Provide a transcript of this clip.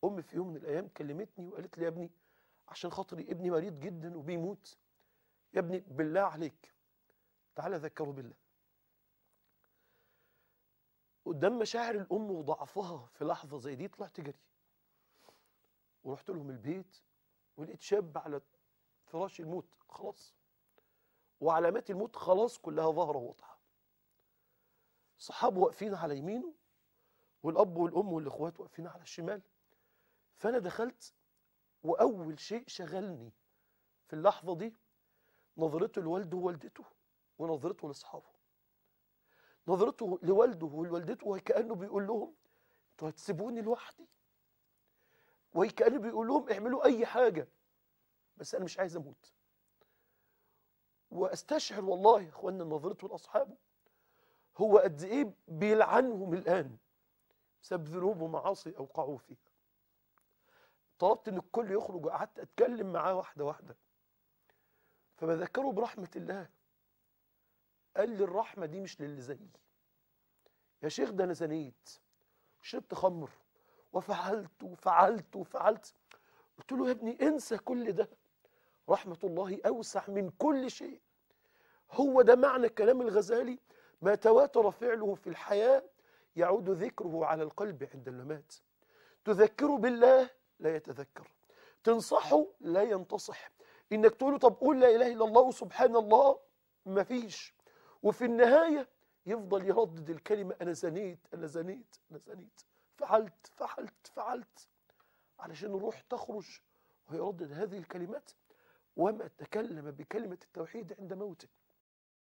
أمي في يوم من الأيام كلمتني وقالت لي يا ابني عشان خاطري ابني مريض جدا وبيموت يا ابني بالله عليك تعالى ذكره بالله قدام مشاعر الأم وضعفها في لحظة زي دي طلعت جري ورحت لهم البيت ولقيت شاب على فراش الموت خلاص وعلامات الموت خلاص كلها ظاهرة واضحة صحابه واقفين على يمينه والأب والأم والإخوات واقفين على الشمال فأنا دخلت وأول شيء شغلني في اللحظة دي نظرته لوالده ووالدته ونظرته لأصحابه نظرته لوالده ولوالدته وكأنه بيقول لهم انتوا هتسيبوني لوحدي وكأنه بيقول لهم اعملوا أي حاجة بس أنا مش عايز أموت واستشعر والله يا اخوانا نظرته لاصحابه هو قد ايه بيلعنهم الان بسبب ذنوب ومعاصي اوقعوا فيها طلبت ان الكل يخرج وقعدت اتكلم معاه واحده واحده فبذكره برحمه الله قال لي الرحمه دي مش للي زيي يا شيخ ده انا زنيت شربت خمر وفعلت وفعلت وفعلت قلت له يا ابني انسى كل ده رحمة الله أوسع من كل شيء هو ده معنى كلام الغزالي ما تواتر فعله في الحياة يعود ذكره على القلب عند الممات تذكره بالله لا يتذكر تنصحه لا ينتصح إنك تقوله طب قول لا إله إلا الله وسبحان الله مفيش وفي النهاية يفضل يردد الكلمة أنا زنيت أنا زنيت أنا زنيت فعلت فعلت فعلت علشان الروح تخرج ويردد هذه الكلمات وما تكلم بكلمة التوحيد عند موته